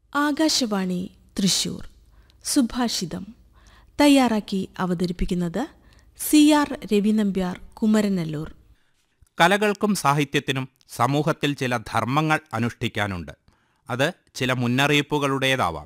ആകാശവാണി തൃശൂർ സുഭാഷിതം തയ്യാറാക്കി അവതരിപ്പിക്കുന്നത് സി ആർ രവിനമ്പ്യാർ കുമരനല്ലൂർ കലകൾക്കും സാഹിത്യത്തിനും സമൂഹത്തിൽ ചില ധർമ്മങ്ങൾ അനുഷ്ഠിക്കാനുണ്ട് അത് ചില മുന്നറിയിപ്പുകളുടേതാവാം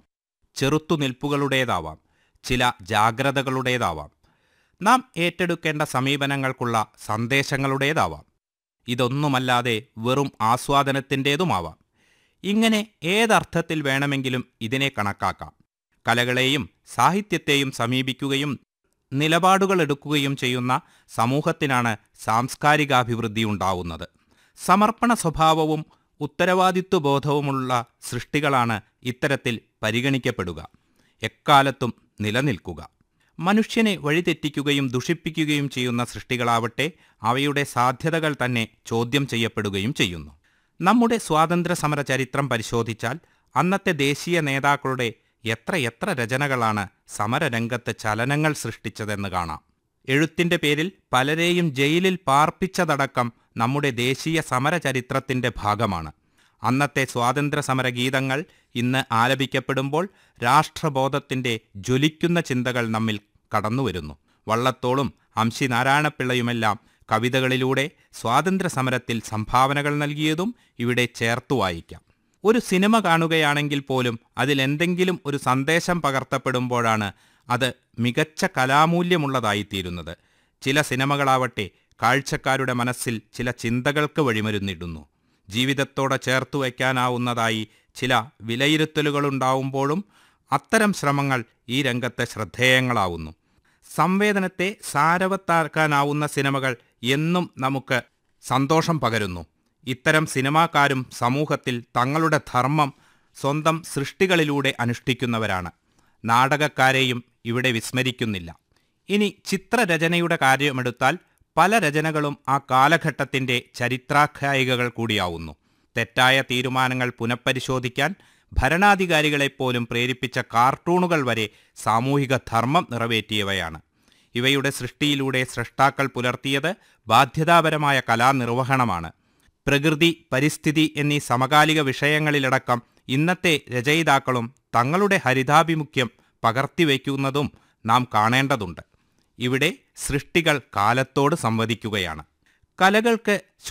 ചെറുത്തുനിൽപ്പുകളുടേതാവാം ചില ജാഗ്രതകളുടേതാവാം നാം ഏറ്റെടുക്കേണ്ട സമീപനങ്ങൾക്കുള്ള സന്ദേശങ്ങളുടേതാവാം ഇതൊന്നുമല്ലാതെ വെറും ആസ്വാദനത്തിൻ്റേതുമാവാം ഇങ്ങനെ ഏതർത്ഥത്തിൽ വേണമെങ്കിലും ഇതിനെ കണക്കാക്കാം കലകളെയും സാഹിത്യത്തെയും സമീപിക്കുകയും നിലപാടുകൾ എടുക്കുകയും ചെയ്യുന്ന സമൂഹത്തിനാണ് സാംസ്കാരികാഭിവൃദ്ധി ഉണ്ടാവുന്നത് സമർപ്പണ സ്വഭാവവും ഉത്തരവാദിത്വബോധവുമുള്ള സൃഷ്ടികളാണ് ഇത്തരത്തിൽ പരിഗണിക്കപ്പെടുക എക്കാലത്തും നിലനിൽക്കുക മനുഷ്യനെ വഴിതെറ്റിക്കുകയും ദുഷിപ്പിക്കുകയും ചെയ്യുന്ന സൃഷ്ടികളാവട്ടെ അവയുടെ സാധ്യതകൾ തന്നെ ചോദ്യം ചെയ്യപ്പെടുകയും ചെയ്യുന്നു നമ്മുടെ സ്വാതന്ത്ര്യ സമര ചരിത്രം പരിശോധിച്ചാൽ അന്നത്തെ ദേശീയ നേതാക്കളുടെ എത്ര എത്ര രചനകളാണ് സമരരംഗത്ത് ചലനങ്ങൾ സൃഷ്ടിച്ചതെന്ന് കാണാം എഴുത്തിന്റെ പേരിൽ പലരെയും ജയിലിൽ പാർപ്പിച്ചതടക്കം നമ്മുടെ ദേശീയ സമര ചരിത്രത്തിന്റെ ഭാഗമാണ് അന്നത്തെ സ്വാതന്ത്ര്യ സമര ഗീതങ്ങൾ ഇന്ന് ആലപിക്കപ്പെടുമ്പോൾ രാഷ്ട്രബോധത്തിന്റെ ജ്വലിക്കുന്ന ചിന്തകൾ നമ്മിൽ കടന്നുവരുന്നു വള്ളത്തോളും അംശി നാരായണപിള്ളയുമെല്ലാം കവിതകളിലൂടെ സ്വാതന്ത്ര്യ സമരത്തിൽ സംഭാവനകൾ നൽകിയതും ഇവിടെ ചേർത്തു വായിക്കാം ഒരു സിനിമ കാണുകയാണെങ്കിൽ പോലും അതിലെന്തെങ്കിലും ഒരു സന്ദേശം പകർത്തപ്പെടുമ്പോഴാണ് അത് മികച്ച കലാമൂല്യമുള്ളതായിത്തീരുന്നത് ചില സിനിമകളാവട്ടെ കാഴ്ചക്കാരുടെ മനസ്സിൽ ചില ചിന്തകൾക്ക് വഴിമരുന്നിടുന്നു ജീവിതത്തോടെ ചേർത്തു വയ്ക്കാനാവുന്നതായി ചില വിലയിരുത്തലുകളുണ്ടാവുമ്പോഴും അത്തരം ശ്രമങ്ങൾ ഈ രംഗത്ത് ശ്രദ്ധേയങ്ങളാവുന്നു സംവേദനത്തെ സാരവത്താക്കാനാവുന്ന സിനിമകൾ എന്നും നമുക്ക് സന്തോഷം പകരുന്നു ഇത്തരം സിനിമാക്കാരും സമൂഹത്തിൽ തങ്ങളുടെ ധർമ്മം സ്വന്തം സൃഷ്ടികളിലൂടെ അനുഷ്ഠിക്കുന്നവരാണ് നാടകക്കാരെയും ഇവിടെ വിസ്മരിക്കുന്നില്ല ഇനി ചിത്രരചനയുടെ കാര്യമെടുത്താൽ പല രചനകളും ആ കാലഘട്ടത്തിന്റെ ചരിത്രാഖ്യായികകൾ കൂടിയാവുന്നു തെറ്റായ തീരുമാനങ്ങൾ പുനഃപരിശോധിക്കാൻ ഭരണാധികാരികളെപ്പോലും പ്രേരിപ്പിച്ച കാർട്ടൂണുകൾ വരെ സാമൂഹിക ധർമ്മം നിറവേറ്റിയവയാണ് ഇവയുടെ സൃഷ്ടിയിലൂടെ സൃഷ്ടാക്കൾ പുലർത്തിയത് ബാധ്യതാപരമായ കലാനിർവഹണമാണ് പ്രകൃതി പരിസ്ഥിതി എന്നീ സമകാലിക വിഷയങ്ങളിലടക്കം ഇന്നത്തെ രചയിതാക്കളും തങ്ങളുടെ ഹരിതാഭിമുഖ്യം പകർത്തിവെക്കുന്നതും നാം കാണേണ്ടതുണ്ട് ഇവിടെ സൃഷ്ടികൾ കാലത്തോട് സംവദിക്കുകയാണ് കലകൾക്ക്